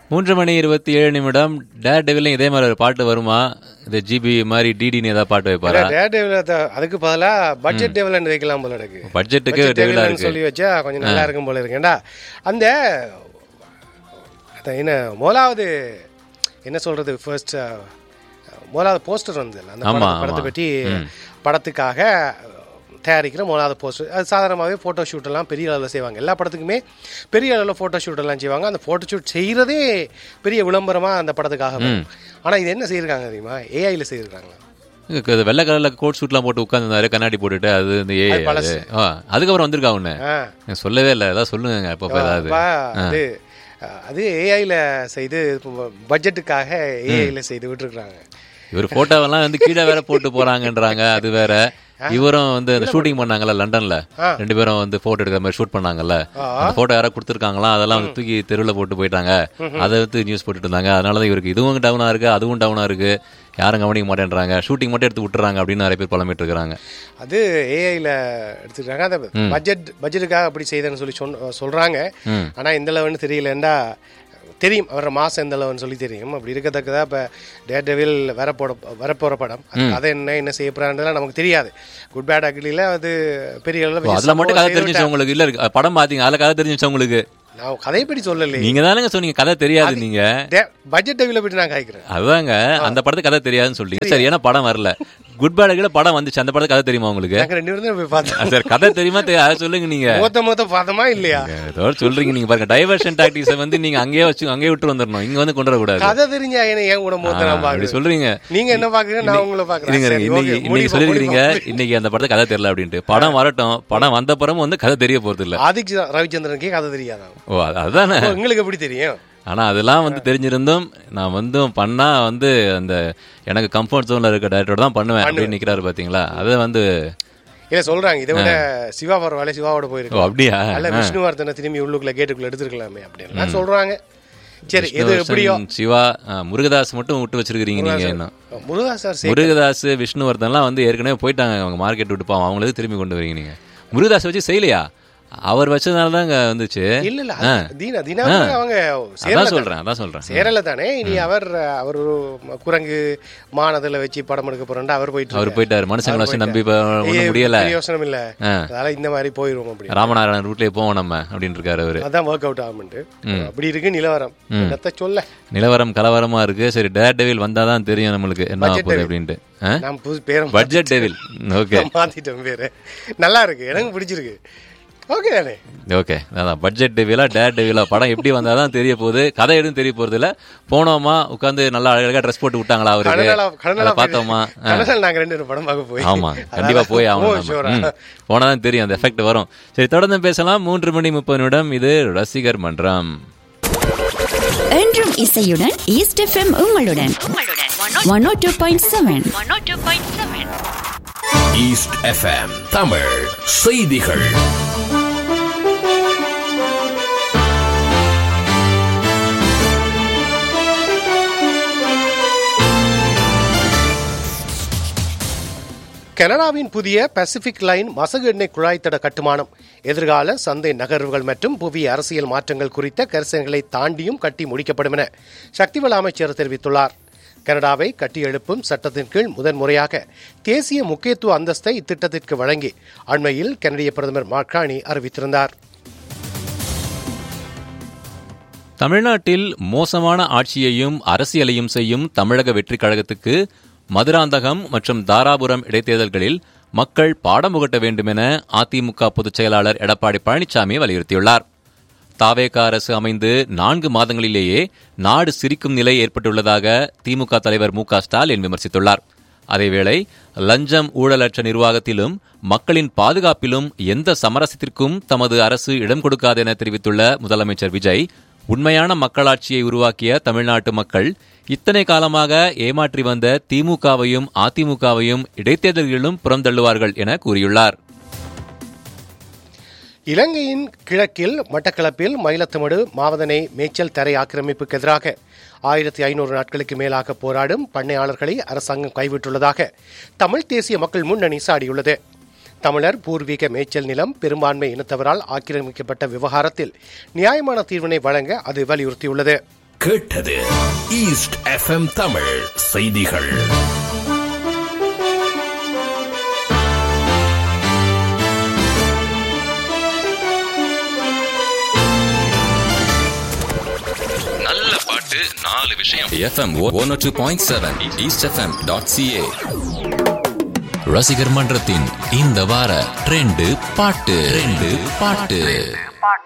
மூன்று மணி இருபத்தி ஏழு நிமிடம் டேர் டெவிலையும் இதே மாதிரி ஒரு பாட்டு வருமா இந்த ஜிபி மாதிரி டிடின்னு ஏதாவது பாட்டு வைப்பாரா டேர் டெவில் அதுக்கு பதிலா பட்ஜெட் டெவிலன் வைக்கலாம் போல இருக்கு பட்ஜெட்டுக்கு Budget டெவிலா devil னு இருக்கு சொல்லி வச்சா கொஞ்சம் நல்லா இருக்கும் போல இருக்குண்டா அந்த அதான் என்ன முதலாவது என்ன சொல்றது ஃபர்ஸ்ட் முதலாவது போஸ்டர் வந்தது அந்த ஆமா, படத்தை- படத்தை ஆமா. பற்றி படத்துக்காக தயாரிக்கிற முதலாவது போஸ்டர் அது சாதாரணமாகவே ஃபோட்டோ ஷூட் எல்லாம் பெரிய அளவில் செய்வாங்க எல்லா படத்துக்குமே பெரிய அளவில் ஃபோட்டோ ஷூட் எல்லாம் செய்வாங்க அந்த ஃபோட்டோ ஷூட் செய்கிறதே பெரிய விளம்பரமாக அந்த படத்துக்காக வரும். ஆனா இது என்ன செய்யிருக்காங்க தெரியுமா ஏஐல செய்யிருக்காங்க இதுக்கு அது வெள்ளை கலர்ல கோட் சூட்லாம் போட்டு உட்காந்துருந்தாரு கண்ணாடி போட்டுட்டு அது இந்த ஏ அது பழசு. அதுக்கப்புறம் வந்திருக்கா ஒண்ணு ஆ எனக்கு சொல்லவே இல்லை ஏதாவது சொல்லுங்க அப்போ ஏதாவது அப்பா, அது அது ஏஐல செய்து பட்ஜெட்டுக்காக ஏஐல செய்து விட்டுருக்காங்க இவர் போட்டோவெல்லாம் வந்து கீழே வேற போட்டு போறாங்கன்றாங்க அது வேற இவரும் வந்து அந்த ஷூட்டிங் பண்ணாங்கல்ல லண்டன்ல ஆ. ரெண்டு பேரும் வந்து போட்டோ எடுக்கிற மாதிரி ஷூட் பண்ணாங்கல்ல அந்த போட்டோ யாரோ கொடுத்துருக்காங்களாம் அதெல்லாம் வந்து தூக்கி தெருவில் போட்டு போயிட்டாங்க அதை வந்து நியூஸ் போட்டுட்டு இருந்தாங்க அதனாலதான் இவருக்கு இதுவும் டவுனா இருக்கு அதுவும் டவுனா இருக்கு யாரும் கவனிக்க மாட்டேன்றாங்க ஷூட்டிங் மட்டும் எடுத்து விட்டுறாங்க அப்படின்னு நிறைய பேர் புலம்பிட்டு இருக்காங்க அது ஏஐல எடுத்துக்கிறாங்க அந்த பட்ஜெட் பட்ஜெட்டுக்காக அப்படி செய்தேன்னு சொல்லி சொன்ன சொல்றாங்க ம். ஆனா இந்த அளவுன்னு தெரியலண்டா தெரியும் அவர் மாசம் எந்த அளவுன்னு சொல்லி தெரியும் அப்படி இருக்கத்தக்கதா இப்ப டேட் டெவில் வர போட வரப்போற படம் அது கதை என்ன என்ன செய்ய போறான்றதுலாம் நமக்கு தெரியாது குட் பேட் அக்லில அது பெரிய அளவுல ஓ, வச்சு அதுல மட்டும் கதை சம்பவம் தெரிஞ்சிச்சு உங்களுக்கு இல்ல இருக்கு படம் பாத்தீங்க அதுல கதை தெரிஞ்சிச்சு உங்களுக்கு நான் கதைப்படி சொல்லலையே நீங்க தானங்க சொன்னீங்க கதை தெரியாது நீங்க பட்ஜெட் டெவில பற்றி நான் காய்க்கிறேன் அதுதாங்க அந்த படத்துக்கு கதை தெரியாதுன்னு சொல்றீங்க சரி ஏன்னா படம் வரல குட் பேட் படம் வந்துச்சு அந்த படத்துக்கு கதை தெரியுமா உங்களுக்கு நாங்க ரெண்டு பேரும் தான் போய் பார்த்தோம் சார் கதை தெரியுமா தெரி- அதை சொல்லுங்க நீங்க மொத்த மொத்த பார்த்தோமா இல்லையா ஏதோ சொல்றீங்க நீங்க பாருங்க டைவர்ஷன் டாக்டிக்ஸை வந்து நீங்க அங்கேயே வச்சு அங்கேயே விட்டு வந்துடணும் இங்க வந்து கொண்டு வரக்கூடாது கதை தெரிஞ்சா என்ன ஏன் கூட மொத்த நான் அப்படி பாக்குறேன் சொல்றீங்க நீங்க என்ன பாக்குறீங்க நான் உங்களை பாக்குறேன் இருங்க, சரி, இன்னைக்கு okay, இன்னைக்கு முடிப்போம், சொல்லிருக்கீங்க முடிப்போம். இன்னைக்கு அந்த படத்துக்கு கதை தெரியல அப்படின்ட்டு படம் வரட்டும் படம் வந்த பிறமும் வந்து கதை தெரிய போறது இல்ல ஆதிக் ரவிச்சந்திரனுக்கே கதை தெரியாதான் ஓ அது- அதுதானே ஓ, உங்களுக்கு எப்படி தெரியும் ஆனா அதெல்லாம் வந்து தெரிஞ்சிருந்தும் நான் வந்து பண்ணா வந்து அந்த எனக்கு கம்ஃபர்ட் ஜோன்ல இருக்க டேரக்டர் தான் பண்ணுவேன் அப்படின்னு நிக்கிறாரு பாத்தீங்களா அது வந்து இல்ல சொல்றாங்க இதை விட சிவா பரவாயில்ல சிவாவோட ஓ போயிருக்கு அப்படியா அல்ல விஷ்ணுவர்தனை திரும்பி உள்ளுக்குள்ள கேட்டுக்குள்ள எடுத்துருக்கலாமே அப்படின்னு சொல்றாங்க சரி எது எப்படியோ விஷ்ணுவர்தன், சிவா ஆ, முருகதாஸ் மட்டும் விட்டு வச்சிருக்கீங்க நீங்க இன்னும் முருகா சார் சரி முருகதாஸ் விஷ்ணுவர்தன்லாம் வந்து ஏற்கனவே போயிட்டாங்க அவங்க மார்க்கெட் விட்டு போவோம் அவங்களுக்கு திரும்பி கொண்டு வரீங்க நீங்க முருகதாஸ் வச்சு செய்யலையா அவர் வச்சதுனால தான் இங்க வந்துச்சு இல்ல இல்ல அது தீனா தீனா அவங்க அதான் சேரல சொல்றேன் அதான் சொல்றேன் சேரல தானே இனி அவர் அவர் ஒரு குரங்கு மானதுல வச்சு படம் எடுக்க போறேன்டா அவர் போயிட்டு அவர் இருக்காரு. போயிட்டாரு மனுஷங்களை வச்சு நம்பி இப்ப ஏய், ஒண்ணும் முடியல பெரிய யோசனை இல்ல ஆ. அதனால இந்த மாதிரி போயிருவோம் அப்படி ராமநாராயணன் ரூட்லயே போவோம் நம்ம அப்படின்னு இருக்காரு அவரு அதான் ஒர்க் அவுட் ஆகும்ட்டு அப்படி இருக்கு நிலவரம் என்னத்த சொல்ல நிலவரம் கலவரமா இருக்கு சரி டேர் டெவில் வந்தாதான் தெரியும் நம்மளுக்கு என்ன ஆகப் போகுது அப்படின்ட்டு நான் புது பேரும் பட்ஜெட் டெவில் ஓகே மாத்திட்டேன் பேரு நல்லா இருக்கு எனக்கு பிடிச்சிருக்கு ஓகே தானே ஓகே அதான் பட்ஜெட் டெவிலா டேர் டெவிலா படம் எப்படி வந்தாதான் தெரிய போகுது கதை எதுவும் தெரிய போறது இல்ல போனோமா உட்காந்து நல்லா அழகா ட்ரெஸ் போட்டு விட்டாங்களா அவருக்கு கடனால கடனால அதை பார்த்தோமா கடனால நாங்க ரெண்டு பேரும் படம் பார்க்க போய் ஆமா கண்டிப்பா போய் ஓ ஆகணும் ஷூரா நம்ம. ம். போனாதான் தெரியும் அந்த எஃபெக்ட் வரும் சரி தொடர்ந்து பேசலாம் மூன்று மணி முப்பது நிமிடம் இது ரசிகர் மன்றம் என்றும் இசையுடன் ஈஸ்ட் எஃப்எம் உங்களுடன் one oh two point seven East FM Tamil செய்திகள் கனடாவின் புதிய பசிபிக் லைன் மசகு எண்ணெய் குழாய் தட கட்டுமானம் எதிர்கால சந்தை நகர்வுகள் மற்றும் புவி அரசியல் மாற்றங்கள் குறித்த கரிசனைகளை தாண்டியும் கட்டி முடிக்கப்படும் என சக்திவள அமைச்சர் தெரிவித்துள்ளார் கனடாவை கட்டியெழுப்பும் சட்டத்தின் கீழ் முதன்முறையாக தேசிய முக்கியத்துவ அந்தஸ்தை இத்திட்டத்திற்கு வழங்கி அண்மையில் கனடிய பிரதமர் மார்கானி அறிவித்திருந்தார் தமிழ்நாட்டில் மோசமான ஆட்சியையும் அரசியலையும் செய்யும் தமிழக வெற்றிக் கழகத்துக்கு மதுராந்தகம் மற்றும் தாராபுரம் இடைத்தேர்தல்களில் மக்கள் பாடம் புகட்ட வேண்டும் என அதிமுக பொதுச் செயலாளர் எடப்பாடி பழனிசாமி வலியுறுத்தியுள்ளார் தாவேக அரசு அமைந்து நான்கு மாதங்களிலேயே நாடு சிரிக்கும் நிலை ஏற்பட்டுள்ளதாக திமுக தலைவர் மு க ஸ்டாலின் விமர்சித்துள்ளார் அதேவேளை லஞ்சம் ஊழலற்ற நிர்வாகத்திலும் மக்களின் பாதுகாப்பிலும் எந்த சமரசத்திற்கும் தமது அரசு இடம் கொடுக்காது என தெரிவித்துள்ள முதலமைச்சர் விஜய் உண்மையான மக்களாட்சியை உருவாக்கிய தமிழ்நாட்டு மக்கள் இத்தனை காலமாக ஏமாற்றி வந்த திமுகவையும் அதிமுகவையும் இடைத்தேர்தல்களிலும் புறந்தள்ளுவார்கள் என கூறியுள்ளார் இலங்கையின் கிழக்கில் மட்டக்களப்பில் மயிலத்தமடு மாவதனை மேய்ச்சல் தரை ஆக்கிரமிப்புக்கு எதிராக ஆயிரத்தி ஐநூறு நாட்களுக்கு மேலாக போராடும் பண்ணையாளர்களை அரசாங்கம் கைவிட்டுள்ளதாக தமிழ் தேசிய மக்கள் முன்னணி சாடியுள்ளது தமிழர் பூர்வீக மேய்ச்சல் நிலம் பெரும்பான்மை இனத்தவரால் ஆக்கிரமிக்கப்பட்ட விவகாரத்தில் நியாயமான தீர்வினை வழங்க அது வலியுறுத்தியுள்ளது கேட்டது ஈஸ்ட் எஃப்எம் தமிழ் செய்திகள் நல்ல பாட்டு நாலு விஷயம் FM one two point seven East FM dot CA ரசிகர் மன்றத்தின் இந்த வார ட்ரெண்டு பாட்டு ட்ரெண்டு பாட்டு